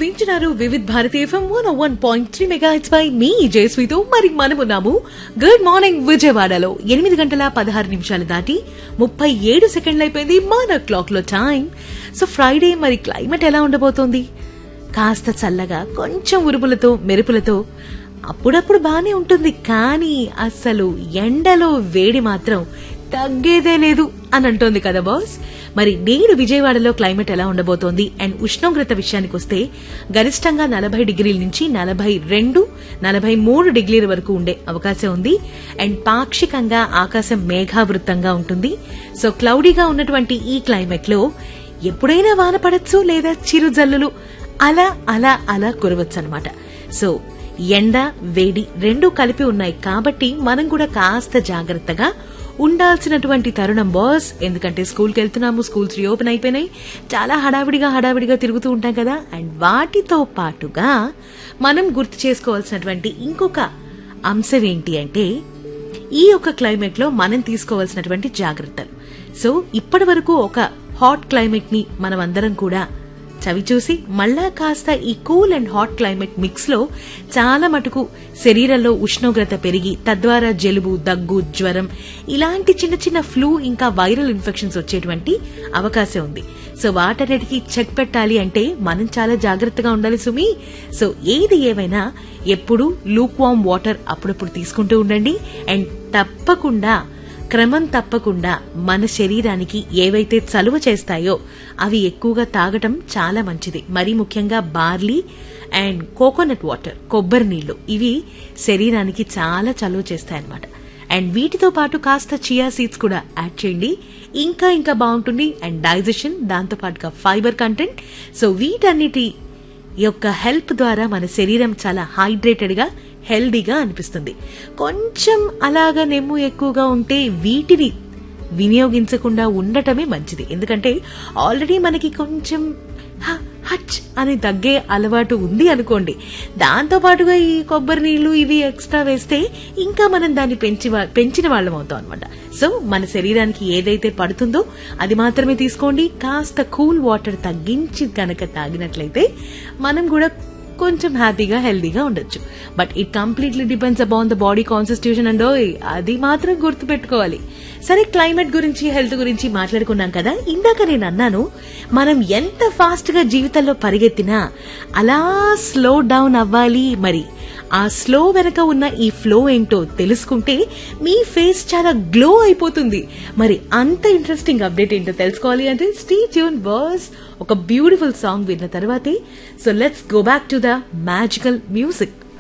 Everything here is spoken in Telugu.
వింటున్నారు Vividh Bharati FM one one point three megahertz పై మీ జయశ్రీతో మరి మనమున్నాము గుడ్ మార్నింగ్ విజయవాడలో ఎనిమిది గంటల పదహారు నిమిషాలు దాటి ముప్పై ఏడు సెకండ్లు అయిపోయింది మన క్లాక్ లో టైం సో ఫ్రైడే మరి క్లైమేట్ ఎలా ఉండబోతోంది కాస్త చల్లగా కొంచెం ఉరుములతో మెరుపులతో అప్పుడప్పుడు బానే ఉంటుంది కానీ అస్సలు ఎండలో వేడి మాత్రం తగ్గేదే లేదు అని అంటోంది కదా బాస్ మరి నేడు విజయవాడలో క్లైమేట్ ఎలా ఉండబోతోంది అండ్ ఉష్ణోగ్రత విషయానికి వస్తే గరిష్టంగా నలభై డిగ్రీల నుంచి నలభై రెండు నలభై మూడు డిగ్రీల వరకు ఉండే అవకాశం ఉంది అండ్ పాక్షికంగా ఆకాశం మేఘావృతంగా ఉంటుంది సో క్లౌడీగా ఉన్నటువంటి ఈ క్లైమేట్ లో ఎప్పుడైనా వాన పడచ్చు లేదా చిరు జల్లులు అలా అలా అలా కురవచ్చు అనమాట సో ఎండ వేడి రెండూ కలిపి ఉన్నాయి కాబట్టి మనం కూడా కాస్త జాగ్రత్తగా ఉండాల్సినటువంటి తరుణం బాస్ ఎందుకంటే స్కూల్కి వెళ్తున్నాము స్కూల్స్ రీఓపెన్ అయిపోయినాయి చాలా హడావిడిగా హడావిడిగా తిరుగుతూ ఉంటాం కదా అండ్ వాటితో పాటుగా మనం గుర్తు చేసుకోవాల్సినటువంటి ఇంకొక అంశం ఏంటి అంటే ఈ యొక్క క్లైమేట్ లో మనం తీసుకోవాల్సినటువంటి జాగ్రత్తలు సో ఇప్పటి వరకు ఒక హాట్ క్లైమేట్ ని మనం అందరం కూడా చవి చూసి మళ్ళా కాస్త ఈ cool and hot climate mix లో చాలా మటుకు శరీరంలో ఉష్ణోగ్రత పెరిగి తద్వారా జలుబు దగ్గు జ్వరం ఇలాంటి చిన్న చిన్న ఫ్లూ ఇంకా వైరల్ ఇన్ఫెక్షన్స్ వచ్చేటువంటి అవకాశం ఉంది సో వాటన్నిటికీ చెక్ పెట్టాలి అంటే మనం చాలా జాగ్రత్తగా ఉండాలి సుమి సో ఏది ఏమైనా ఎప్పుడు లూక్ వామ్ వాటర్ అప్పుడప్పుడు తీసుకుంటూ ఉండండి అండ్ తప్పకుండా క్రమం తప్పకుండా మన శరీరానికి ఏవైతే చలువ చేస్తాయో అవి ఎక్కువగా తాగటం చాలా మంచిది మరీ ముఖ్యంగా బార్లీ అండ్ కోకోనట్ వాటర్ కొబ్బరి నీళ్లు ఇవి శరీరానికి చాలా చలువ చేస్తాయన్నమాట అండ్ వీటితో పాటు కాస్త చియా సీడ్స్ కూడా యాడ్ చేయండి ఇంకా ఇంకా బాగుంటుంది అండ్ డైజెషన్ దాంతో పాటుగా ఫైబర్ కంటెంట్ సో వీటన్నిటి యొక్క హెల్ప్ ద్వారా మన శరీరం చాలా హైడ్రేటెడ్ గా హెల్దీగా అనిపిస్తుంది కొంచెం అలాగా నెమ్ము ఎక్కువగా ఉంటే వీటిని వినియోగించకుండా ఉండటమే మంచిది ఎందుకంటే ఆల్రెడీ మనకి కొంచెం హ, హచ్ అని తగ్గే అలవాటు ఉంది అనుకోండి దాంతో పాటుగా ఈ కొబ్బరి నీళ్లు ఇవి ఎక్స్ట్రా వేస్తే ఇంకా మనం దాన్ని పెంచి వా- పెంచిన వాళ్ళం అవుతాం అనమాట సో మన శరీరానికి ఏదైతే పడుతుందో అది మాత్రమే తీసుకోండి కాస్త కూల్ వాటర్ తగ్గించి కనుక తాగినట్లయితే మనం కూడా కొంచెం హ్యాపీగా హెల్దీగా ఉండొచ్చు but it completely depends upon the body constitution and అది మాత్రం గుర్తు పెట్టుకోవాలి సరే క్లైమేట్ గురించి హెల్త్ గురించి మాట్లాడుకున్నాం కదా ఇందాక నేను అన్నాను మనం ఎంత ఫాస్ట్ గా జీవితంలో పరిగెత్తినా అలా స్లో డౌన్ అవ్వాలి మరి ఆ స్లో వెనక ఉన్న ఈ ఫ్లో ఏంటో తెలుసుకుంటే మీ ఫేస్ చాలా గ్లో అయిపోతుంది మరి అంత ఇంట్రెస్టింగ్ అప్డేట్ ఏంటో తెలుసుకోవాలి అంటే స్టీ ట్యూన్ బర్స్ ఒక బ్యూటిఫుల్ సాంగ్ విన్న తర్వాతే so let's go back to the magical music